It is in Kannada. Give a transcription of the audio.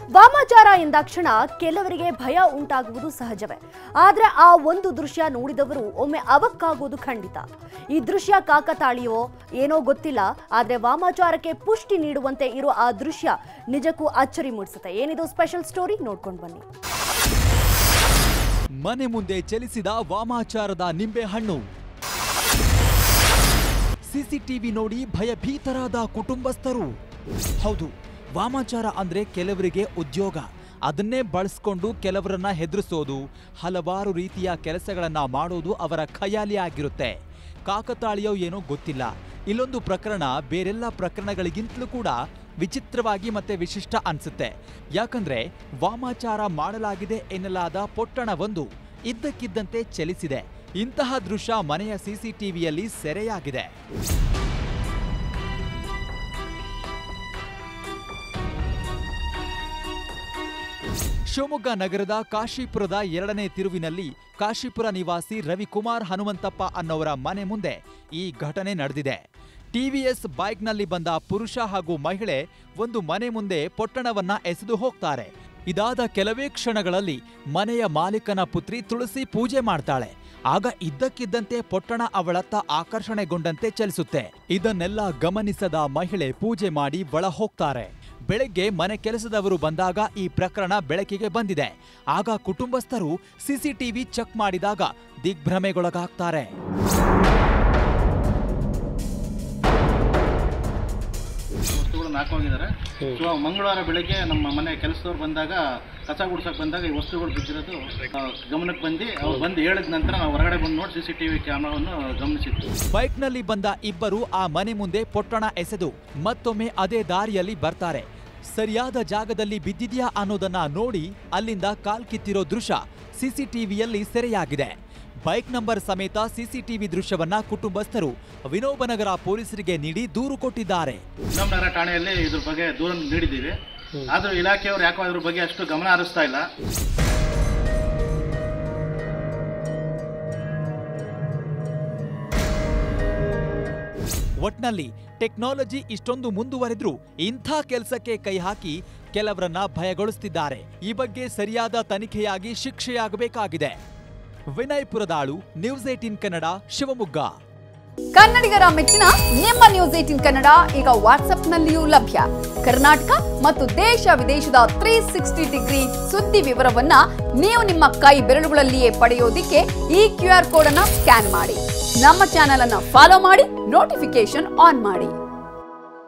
ವಾಮಾಚಾರ ಎಂದಾಕ್ಷಣ ಕೆಲವರಿಗೆ ಭಯ ಉಂಟಾಗುವುದು ಸಹಜವೇ ಆದ್ರೆ ಆ ಒಂದು ದೃಶ್ಯ ನೋಡಿದವರು ಒಮ್ಮೆ ಅವಕ್ಕಾಗೋದು ಖಂಡಿತ ಈ ದೃಶ್ಯ ಕಾಕತಾಳಿಯೋ ಏನೋ ಗೊತ್ತಿಲ್ಲ ಆದ್ರೆ ವಾಮಾಚಾರಕ್ಕೆ ಪುಷ್ಟಿ ನೀಡುವಂತೆ ಇರೋ ಆ ದೃಶ್ಯ ನಿಜಕ್ಕೂ ಅಚ್ಚರಿ ಮೂಡಿಸುತ್ತೆ ಏನಿದು ಸ್ಪೆಷಲ್ ಸ್ಟೋರಿ ನೋಡ್ಕೊಂಡು ಬನ್ನಿ ಮನೆ ಮುಂದೆ ಚಲಿಸಿದ ವಾಮಾಚಾರದ ನಿಂಬೆಹಣ್ಣು ಸಿಸಿಟಿವಿ ನೋಡಿ ಭಯಭೀತರಾದ ಕುಟುಂಬಸ್ಥರು ಹೌದು ವಾಮಾಚಾರ ಅಂದ್ರೆ ಕೆಲವರಿಗೆ ಉದ್ಯೋಗ ಅದನ್ನೇ ಬಳಸ್ಕೊಂಡು ಕೆಲವರನ್ನ ಹೆದರಿಸೋದು ಹಲವಾರು ರೀತಿಯ ಕೆಲಸಗಳನ್ನ ಮಾಡೋದು ಅವರ ಖಯಾಲಿ ಆಗಿರುತ್ತೆ ಕಾಕತಾಳಿಯೋ ಏನೋ ಗೊತ್ತಿಲ್ಲ ಇಲ್ಲೊಂದು ಪ್ರಕರಣ ಬೇರೆಲ್ಲ ಪ್ರಕರಣಗಳಿಗಿಂತಲೂ ಕೂಡ ವಿಚಿತ್ರವಾಗಿ ಮತ್ತೆ ವಿಶಿಷ್ಟ ಅನ್ಸುತ್ತೆ ಯಾಕಂದ್ರೆ ವಾಮಾಚಾರ ಮಾಡಲಾಗಿದೆ ಎನ್ನಲಾದ ಪೊಟ್ಟಣವೊಂದು ಇದ್ದಕ್ಕಿದ್ದಂತೆ ಚಲಿಸಿದೆ ಇಂತಹ ದೃಶ್ಯ ಮನೆಯ ಸಿಸಿಟಿವಿಯಲ್ಲಿ ಸೆರೆಯಾಗಿದೆ ಶಿವಮೊಗ್ಗ ನಗರದ ಕಾಶಿಪುರದ ಎರಡನೇ ತಿರುವಿನಲ್ಲಿ ಕಾಶಿಪುರ ನಿವಾಸಿ ರವಿಕುಮಾರ್ ಹನುಮಂತಪ್ಪ ಅನ್ನೋರ ಮನೆ ಮುಂದೆ ಈ ಘಟನೆ ನಡೆದಿದೆ ಟಿವಿಎಸ್ ಬೈಕ್ನಲ್ಲಿ ಬಂದ ಪುರುಷ ಹಾಗೂ ಮಹಿಳೆ ಒಂದು ಮನೆ ಮುಂದೆ ಪೊಟ್ಟಣವನ್ನ ಎಸೆದು ಹೋಗ್ತಾರೆ ಇದಾದ ಕೆಲವೇ ಕ್ಷಣಗಳಲ್ಲಿ ಮನೆಯ ಮಾಲೀಕನ ಪುತ್ರಿ ತುಳಸಿ ಪೂಜೆ ಮಾಡ್ತಾಳೆ ಆಗ ಇದ್ದಕ್ಕಿದ್ದಂತೆ ಪೊಟ್ಟಣ ಅವಳತ್ತ ಆಕರ್ಷಣೆಗೊಂಡಂತೆ ಚಲಿಸುತ್ತೆ ಇದನ್ನೆಲ್ಲ ಗಮನಿಸದ ಮಹಿಳೆ ಪೂಜೆ ಮಾಡಿ ಒಳ ಹೋಗ್ತಾರೆ ಬೆಳಗ್ಗೆ ಮನೆ ಕೆಲಸದವರು ಬಂದಾಗ ಈ ಪ್ರಕರಣ ಬೆಳಕಿಗೆ ಬಂದಿದೆ ಆಗ ಕುಟುಂಬಸ್ಥರು ಸಿಸಿಟಿವಿ ಚೆಕ್ ಮಾಡಿದಾಗ ದಿಗ್ಭ್ರಮೆಗೊಳಗಾಗ್ತಾರೆ ವಸ್ತುಗಳನ್ನ ಹಾಕೋಗಿದ್ದಾರೆ ಸೊ ಮಂಗಳವಾರ ಬೆಳಗ್ಗೆ ನಮ್ಮ ಮನೆ ಕೆಲಸದವ್ರು ಬಂದಾಗ ಕಸ ಗುಡ್ಸಕ್ ಬಂದಾಗ ಈ ವಸ್ತುಗಳು ಬಿದ್ದಿರೋದು ಆ, ಗಮನಕ್ಕೆ ಬಂದು ಅವ್ರು ಬಂದು ಹೇಳಿದ ನಂತರ ನಾವು ಹೊರಗಡೆ ಬಂದು ನೋಡಿ ಸಿ ಸಿ ಟಿ ವಿ ಕ್ಯಾಮ್ರಾವನ್ನು ಗಮನಿಸಿದ್ವಿ ಬೈಕ್ನಲ್ಲಿ ಬಂದ ಇಬ್ಬರು ಆ ಮನೆ ಮುಂದೆ ಪೊಟ್ಟಣ ಎಸೆದು ಮತ್ತೊಮ್ಮೆ ಅದೇ ದಾರಿಯಲ್ಲಿ ಬರ್ತಾರೆ ಸರಿಯಾದ ಜಾಗದಲ್ಲಿ ಬಿದ್ದಿದ್ಯಾ ಅನ್ನೋದನ್ನ ನೋಡಿ ಅಲ್ಲಿಂದ ಕಾಲ್ ಕಿತ್ತಿರೋ ದೃಶ್ಯ ಸಿಸಿಟಿವಿಯಲ್ಲಿ ಸೆರೆಯಾಗಿದೆ ಬೈಕ್ ನಂಬರ್ ಸಮೇತ ಸಿಸಿಟಿವಿ ದೃಶ್ಯವನ್ನ ಕುಟುಂಬಸ್ಥರು ವಿನೋಬನಗರ ಪೊಲೀಸರಿಗೆ ನೀಡಿ ದೂರು ಕೊಟ್ಟಿದ್ದಾರೆ ನಗರ ಠಾಣೆಯಲ್ಲಿ ಇದ್ರ ಬಗ್ಗೆ ದೂರ ನೀಡಿದ್ದೀವಿ ಆದರೂ ಇಲಾಖೆಯವರು ಯಾಕೋ ಅದ್ರ ಬಗ್ಗೆ ಅಷ್ಟು ಗಮನ ಹರಿಸ್ತಾ ಇಲ್ಲ ಒಟ್ನಲ್ಲಿ ಟೆಕ್ನಾಲಜಿ ಇಷ್ಟೊಂದು ಮುಂದುವರೆದ್ರೂ ಇಂಥ ಕೆಲಸಕ್ಕೆ ಕೈ ಹಾಕಿ ಕೆಲವರನ್ನ ಭಯಗೊಳಿಸುತ್ತಿದ್ದಾರೆ ಈ ಬಗ್ಗೆ ಸರಿಯಾದ ತನಿಖೆಯಾಗಿ ಶಿಕ್ಷೆಯಾಗಬೇಕಾಗಿದೆ ವಿನಯ್ ಪುರದಾಳು ನ್ಯೂಸ್ ಏಟಿನ್ ಕನ್ನಡ ಶಿವಮೊಗ್ಗ ಕನ್ನಡಿಗರ ಮೆಚ್ಚಿನ ನಿಮ್ಮ ನ್ಯೂಸ್ ಏಟಿನ್ ಕನ್ನಡ ಈಗ ವಾಟ್ಸ್ಆಪ್ನಲ್ಲಿಯೂ ಲಭ್ಯ ಕರ್ನಾಟಕ ಮತ್ತು ದೇಶ ವಿದೇಶದ ತ್ರೀ ಸಿಕ್ಸ್ಟಿ ಡಿಗ್ರಿ ಸುದ್ದಿ ವಿವರವನ್ನ ನೀವು ನಿಮ್ಮ ಕೈ ಬೆರಳುಗಳಲ್ಲಿಯೇ ಪಡೆಯೋದಿಕ್ಕೆ ಈ ಕ್ಯೂ ಆರ್ ಕೋಡ್ ಅನ್ನ ಸ್ಕ್ಯಾನ್ ಮಾಡಿ ನಮ್ಮ ಚಾನೆಲ್ ಅನ್ನ ಫಾಲೋ ಮಾಡಿ ನೋಟಿಫಿಕೇಶನ್ ಆನ್ ಮಾಡಿ